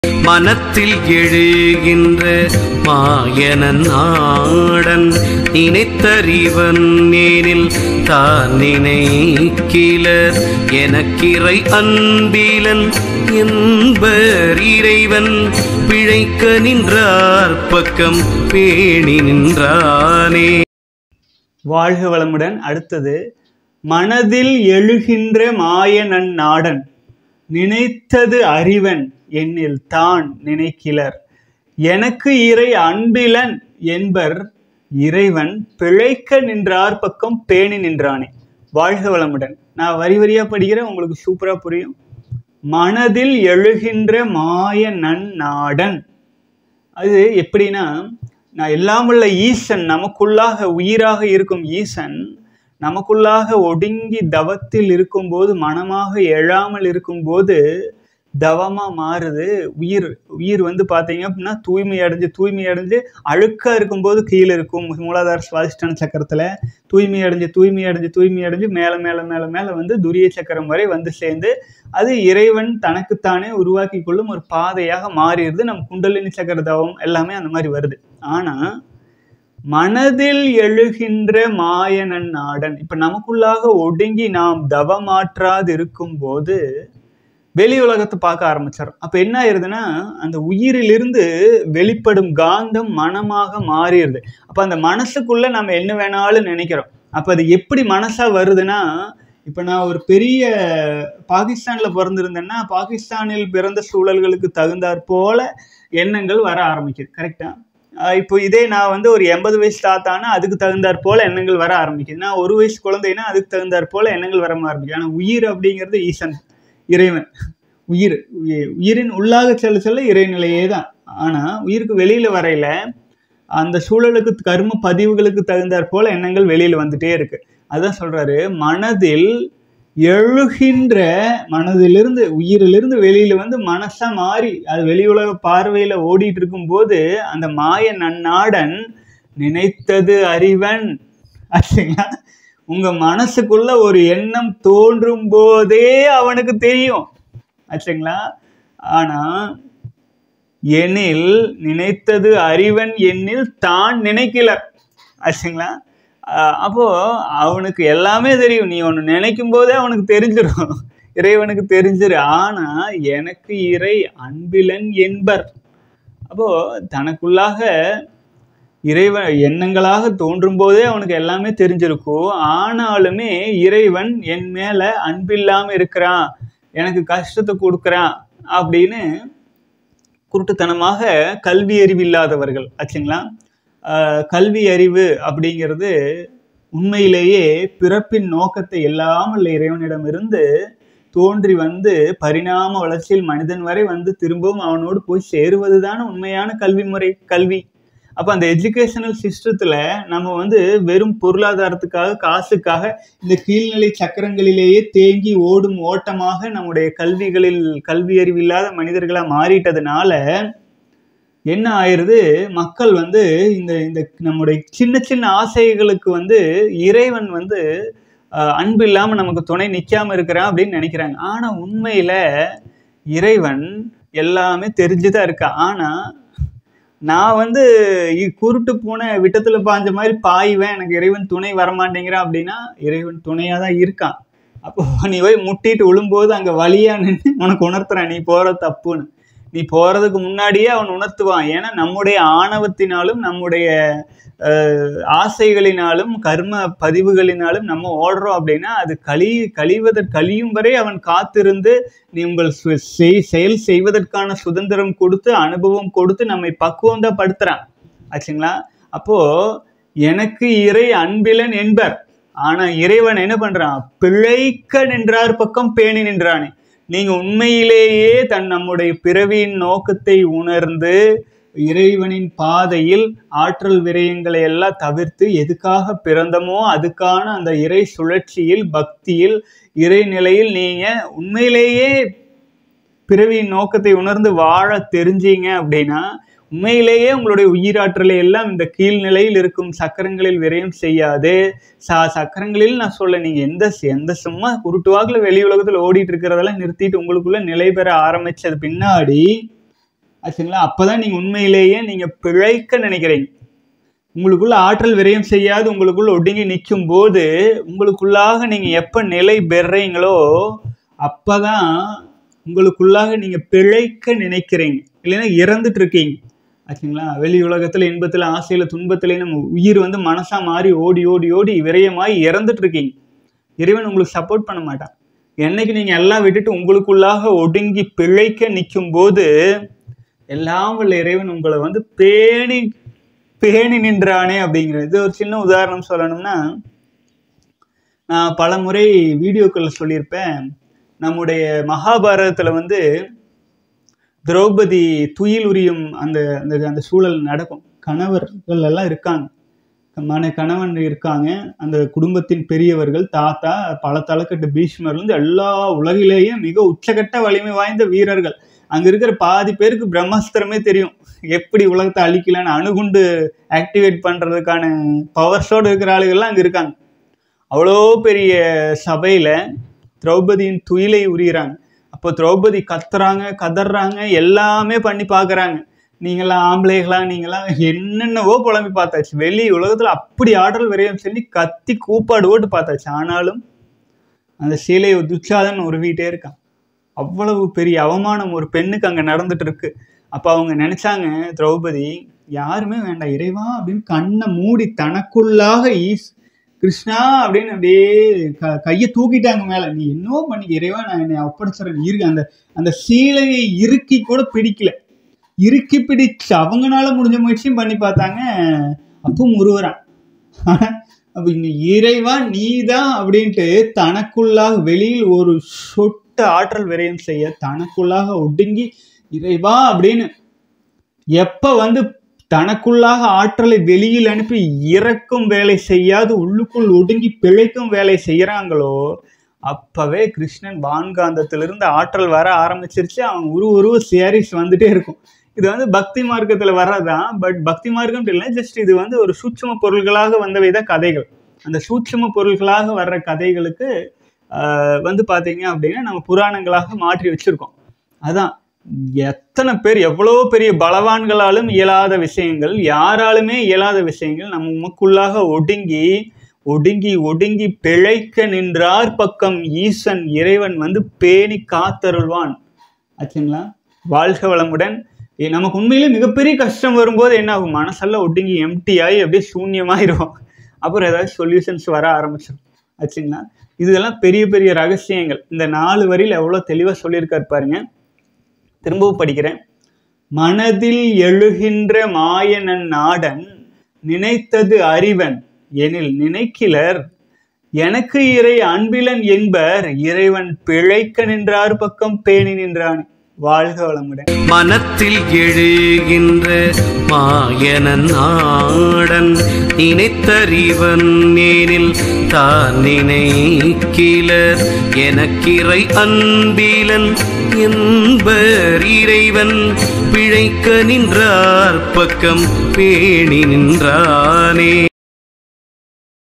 மனத்தில் எழுகின்ற மாயனன் நாடன் நினைத்தறிவன் நேரில் தான் நினைக்கிலர் எனக்கிறை அன்பிலன் என்பர் இறைவன் பிழைக்க நின்றார் பக்கம் பேணி நின்றானே வாழ்க வளமுடன் அடுத்தது மனதில் எழுகின்ற மாயனன் நாடன் நினைத்தது அறிவன் என்னில் தான் நினைக்கிலர் எனக்கு இறை அன்பிலன் என்பர் இறைவன் பிழைக்க நின்றார் பக்கம் பேணி நின்றானே வாழ்க வளமுடன் நான் வரி வரியா படிக்கிறேன் உங்களுக்கு சூப்பரா புரியும் மனதில் எழுகின்ற மாய நன்னாடன் அது எப்படின்னா நான் எல்லாம் உள்ள ஈசன் நமக்குள்ளாக உயிராக இருக்கும் ஈசன் நமக்குள்ளாக ஒடுங்கி தவத்தில் இருக்கும்போது மனமாக எழாமல் இருக்கும்போது தவமா மாறுது உயிர் உயிர் வந்து பார்த்தீங்க அப்படின்னா தூய்மை அடைஞ்சு தூய்மை அடைஞ்சு அழுக்கா இருக்கும்போது கீழே இருக்கும் மூலாதார சுவாதிஷ்டான சக்கரத்துல தூய்மை அடைஞ்சு தூய்மை அடைஞ்சு தூய்மை அடைஞ்சு மேல மேல மேல மேல வந்து துரிய சக்கரம் வரை வந்து சேர்ந்து அது இறைவன் தனக்குத்தானே உருவாக்கி கொள்ளும் ஒரு பாதையாக மாறிடுது நம்ம குண்டலினி சக்கர தவம் எல்லாமே அந்த மாதிரி வருது ஆனா மனதில் எழுகின்ற மாயனன் நாடன் இப்ப நமக்குள்ளாக ஒடுங்கி நாம் தவமாற்றாது இருக்கும்போது வெளி உலகத்தை பார்க்க ஆரம்பிச்சிடும் அப்ப என்ன ஆயிருதுன்னா அந்த உயிரிலிருந்து வெளிப்படும் காந்தம் மனமாக மாறிடுது அப்ப அந்த மனசுக்குள்ள நம்ம என்ன வேணாலும் நினைக்கிறோம் அப்ப அது எப்படி மனசா வருதுன்னா இப்ப நான் ஒரு பெரிய பாகிஸ்தான்ல பிறந்திருந்தேன்னா பாகிஸ்தானில் பிறந்த சூழல்களுக்கு தகுந்தாற் போல எண்ணங்கள் வர ஆரம்பிக்குது கரெக்டா ஆஹ் இப்போ இதே நான் வந்து ஒரு எண்பது வயசு தாத்தானா அதுக்கு தகுந்தாற் போல எண்ணங்கள் வர ஆரம்பிக்குது நான் ஒரு வயசு குழந்தைனா அதுக்கு தகுந்தாற் போல எண்ணங்கள் வர ஆரம்பிக்குது ஆனா உயிர் அப்படிங்கிறது ஈசன் இறைவன் உயிர் உயி- உயிரின் உள்ளாக செல்ல செல்ல இறைநிலையே தான் ஆனா உயிருக்கு வெளியில வரையில அந்த சூழலுக்கு கர்ம பதிவுகளுக்கு தகுந்தாற் போல எண்ணங்கள் வெளியில வந்துட்டே இருக்கு அதான் சொல்றாரு மனதில் எழுகின்ற மனதிலிருந்து உயிரிலிருந்து வெளியில வந்து மனசா மாறி அது வெளி உலக பார்வையில ஓடிட்டு இருக்கும்போது அந்த மாய நன்னாடன் நினைத்தது அறிவன் ஆச்சுங்களா உங்க மனசுக்குள்ள ஒரு எண்ணம் தோன்றும் போதே அவனுக்கு தெரியும் ஆச்சுங்களா ஆனா எனில் நினைத்தது அறிவன் எண்ணில் தான் நினைக்கல ஆச்சுங்களா ஆஹ் அப்போ அவனுக்கு எல்லாமே தெரியும் நீ ஒன்று நினைக்கும் போதே அவனுக்கு தெரிஞ்சிடும் இறைவனுக்கு தெரிஞ்சிரு ஆனா எனக்கு இறை அன்பிலன் என்பர் அப்போ தனக்குள்ளாக இறைவன் எண்ணங்களாக தோன்றும் போதே அவனுக்கு எல்லாமே தெரிஞ்சிருக்கும் ஆனாலுமே இறைவன் என் மேல அன்பில்லாம இருக்கிறான் எனக்கு கஷ்டத்தை கொடுக்குறான் அப்படின்னு குருட்டுத்தனமாக கல்வி அறிவு இல்லாதவர்கள் ஆச்சுங்களா ஆஹ் கல்வி அறிவு அப்படிங்கிறது உண்மையிலேயே பிறப்பின் நோக்கத்தை எல்லாம் உள்ள இறைவனிடமிருந்து தோன்றி வந்து பரிணாம வளர்ச்சியில் மனிதன் வரை வந்து திரும்பவும் அவனோடு போய் சேருவதுதான் உண்மையான கல்வி முறை கல்வி அப்ப அந்த எஜுகேஷனல் சிஸ்டத்துல நம்ம வந்து வெறும் பொருளாதாரத்துக்காக காசுக்காக இந்த கீழ்நிலை சக்கரங்களிலேயே தேங்கி ஓடும் ஓட்டமாக நம்முடைய கல்விகளில் கல்வி அறிவு இல்லாத மனிதர்களா மாறிட்டதுனால என்ன ஆயிருது மக்கள் வந்து இந்த இந்த நம்முடைய சின்ன சின்ன ஆசைகளுக்கு வந்து இறைவன் வந்து அஹ், அன்பு இல்லாம நமக்கு துணை நிக்காம இருக்கிறான் அப்படின்னு நினைக்கிறாங்க ஆனா உண்மையில இறைவன் எல்லாமே தெரிஞ்சுதான் இருக்கா ஆனா நான் வந்து இ- குருட்டு பூனை விட்டத்துல பாஞ்ச மாதிரி பாய்வேன் எனக்கு இறைவன் துணை வரமாட்டேங்கிறான் அப்படின்னா இறைவன் துணையா தான் இருக்கான் அப்போ நீ போய் முட்டிட்டு விழும்போது அங்க வழியா நின்று உனக்கு உணர்த்துறான் நீ போற தப்புன்னு நீ போறதுக்கு முன்னாடியே அவன் உணர்த்துவான் ஏன்னா நம்முடைய ஆணவத்தினாலும் நம்முடைய அஹ், ஆசைகளினாலும் கர்ம பதிவுகளினாலும் நம்ம ஓடுறோம் அப்படின்னா அது கழி கழிவதற்கு கழியும் வரை அவன் காத்திருந்து நீ உங்கள் சு- செய்- செயல் செய்வதற்கான சுதந்திரம் கொடுத்து அனுபவம் கொடுத்து நம்மை பக்குவம் தான் படுத்துறான் ஆச்சுங்களா அப்போ எனக்கு இறை அன்பிலன் என்பர் ஆனா இறைவன் என்ன பண்றான் பிழைக்க நின்றார் பக்கம் பேணி நின்றானே நீங்க உண்மையிலேயே தன் நம்முடைய பிறவியின் நோக்கத்தை உணர்ந்து இறைவனின் பாதையில் ஆற்றல் விரயங்களை எல்லாம் தவிர்த்து எதுக்காக பிறந்தமோ அதுக்கான அந்த இறை சுழற்சியில் பக்தியில் இறைநிலையில் நீங்க உண்மையிலேயே பிறவியின் நோக்கத்தை உணர்ந்து வாழ தெரிஞ்சீங்க அப்படின்னா உண்மையிலேயே உங்களுடைய உயிராற்றலை எல்லாம் இந்த கீழ்நிலையில் இருக்கும் சக்கரங்களில் விரயம் செய்யாது ச சக்கரங்களில் நான் சொல்ல நீங்க எந்த எந்த சும்மா குருட்டுவாக்குல வெளி உலகத்துல ஓடிட்டு இருக்கிறதெல்லாம் நிறுத்திட்டு உங்களுக்குள்ள நிலை பெற ஆரம்பிச்சது பின்னாடி ஆச்சுங்களா அப்பதான் நீங்க உண்மையிலேயே நீங்க பிழைக்க நினைக்கிறீங்க உங்களுக்குள்ள ஆற்றல் விரயம் செய்யாது உங்களுக்குள்ள ஒடுங்கி நிற்கும் போது உங்களுக்குள்ளாக நீங்க எப்ப நிலை பெறீங்களோ அப்பதான் உங்களுக்குள்ளாக நீங்க பிழைக்க நினைக்கிறீங்க இல்லைன்னா இறந்துட்டு இருக்கீங்க ஆச்சுங்களா வெளி உலகத்துல இன்பத்துல ஆசையில துன்பத்துல நம்ம உயிர் வந்து மனசா மாறி ஓடி ஓடி ஓடி விரயமாய் இறந்துட்டு இருக்கீங்க இறைவன் உங்களுக்கு சப்போர்ட் பண்ண மாட்டான் என்னைக்கு நீங்க எல்லாம் விட்டுட்டு உங்களுக்குள்ளாக ஒடுங்கி பிழைக்க நிற்கும் போது எல்லாம் வல்ல இறைவன் உங்களை வந்து பேணி பேணி நின்றானே அப்படிங்கிறது இது ஒரு சின்ன உதாரணம் சொல்லணும்னா நான் பல முறை வீடியோக்களில் சொல்லியிருப்பேன் நம்முடைய மகாபாரதத்தில் வந்து திரௌபதி துயில் உரியும் அந்த அந்த அந்த சூழல் நடக்கும் கணவர்கள் எல்லாம் இருக்காங்க மன கணவன் இருக்காங்க அந்த குடும்பத்தின் பெரியவர்கள் தாத்தா பல தலைக்கட்டு பீஷ்மர்லேருந்து எல்லா உலகிலேயே மிக உச்சகட்ட வலிமை வாய்ந்த வீரர்கள் அங்க இருக்கிற பாதி பேருக்கு பிரம்மாஸ்திரமே தெரியும் எப்படி உலகத்தை அழிக்கலான்னு அணுகுண்டு ஆக்டிவேட் பண்றதுக்கான பவர்ஸோடு இருக்கிற ஆளுகள்லாம் அங்க இருக்காங்க அவ்வளோ பெரிய சபையில திரௌபதியின் துயிலை உரியிறாங்க அப்போ திரௌபதி கத்துறாங்க கதறாங்க எல்லாமே பண்ணி பார்க்கறாங்க நீங்களாம் ஆம்பளைகளா நீங்களாம் என்னென்னவோ புலம்பி பார்த்தாச்சு வெளி உலகத்துல அப்படி ஆற்றல் விரையும் சொல்லி கத்தி கூப்பாடு ஓட்டு பார்த்தாச்சு ஆனாலும் அந்த சீலையை துச்சாதன் உருவிட்டே இருக்கான் அவ்வளவு பெரிய அவமானம் ஒரு பெண்ணுக்கு அங்க நடந்துட்டு இருக்கு அப்ப அவங்க நினைச்சாங்க திரௌபதி யாருமே வேண்டாம் இறைவா அப்படின்னு கண்ணை மூடி தனக்குள்ளாக ஈஸ் கிருஷ்ணா அப்படின்னு அப்படியே க கையை தூக்கிட்டாங்க மேல நீ என்னவோ பண்ணி இறைவா நான் என்னை ஒப்படைச்சிடறேன் இருக்கு அந்த அந்த சீலையை இறுக்கி கூட பிடிக்கல இறுக்கி பிடிச்சு அவங்கனால முடிஞ்ச முயற்சியும் பண்ணி பார்த்தாங்க அப்பவும் உருவறான் ஆனா அப்ப இந்த இறைவா நீதான் அப்படின்ட்டு தனக்குள்ளாக வெளியில் ஒரு சொட்டு ஆற்றல் விரயம் செய்ய தனக்குள்ளாக ஒடுங்கி இறைவா அப்படின்னு எப்ப வந்து தனக்குள்ளாக ஆற்றலை வெளியில் அனுப்பி இறக்கும் வேலை செய்யாது உள்ளுக்குள் ஒடுங்கி பிழைக்கும் வேலை செய்யறாங்களோ அப்பவே கிருஷ்ணன் வான்காந்தத்திலிருந்து ஆற்றல் வர ஆரம்பிச்சிருச்சு அவன் உரு உருவ சேரிஸ் வந்துட்டே இருக்கும் இது வந்து பக்தி மார்க்கத்துல வர்றதுதான் பட் பக்தி மார்க்கம் இல்லை ஜஸ்ட் இது வந்து ஒரு சூட்சும பொருள்களாக வந்தவை தான் கதைகள் அந்த சூட்சும பொருள்களாக வர்ற கதைகளுக்கு ஆஹ், வந்து பாத்தீங்க அப்படின்னா நம்ம புராணங்களாக மாற்றி வச்சிருக்கோம் அதான் எத்தனை பேர் எவ்வளோ பெரிய பலவான்களாலும் இயலாத விஷயங்கள் யாராலுமே இயலாத விஷயங்கள் நம்ம உமக்குள்ளாக ஒடுங்கி ஒடுங்கி ஒடுங்கி பிழைக்க நின்றார் பக்கம் ஈசன் இறைவன் வந்து பேணி காத்தருள்வான் ஆச்சுங்களா வாழ்க வளமுடன் ஏ, நமக்கு உண்மையிலே மிகப்பெரிய கஷ்டம் வரும்போது என்ன ஆகும் மனசெல்லாம் ஒடுங்கி எம்டி ஆகி அப்படியே சூன்யமாயிரும் அப்புறம் ஏதாவது சொல்யூஷன்ஸ் வர ஆரம்பிச்சிடும் ஆச்சுங்களா இதெல்லாம் பெரிய பெரிய ரகசியங்கள் இந்த நாலு வரியில் எவ்வளோ தெளிவாக சொல்லியிருக்காரு பாருங்க திரும்பவும் படிக்கிறேன் மனதில் எழுகின்ற மாயனன் நாடன் நினைத்தது அறிவன் எனில் நினைக்கிலர் எனக்கு இறை அன்பிலன் என்பர் இறைவன் பிழைக்க நின்றார் பக்கம் பேணி நின்றான் வாழ்க வளமுடன் மனத்தில் எழுகின்ற மாயனன் நாடன் நினைத்தறிவன் நேரில் தான் நினைக்கிலர் எனக்கிறை அன்பிலன் என்பர் இறைவன் பிழைக்க நின்றார் பக்கம் பேணி நின்றானே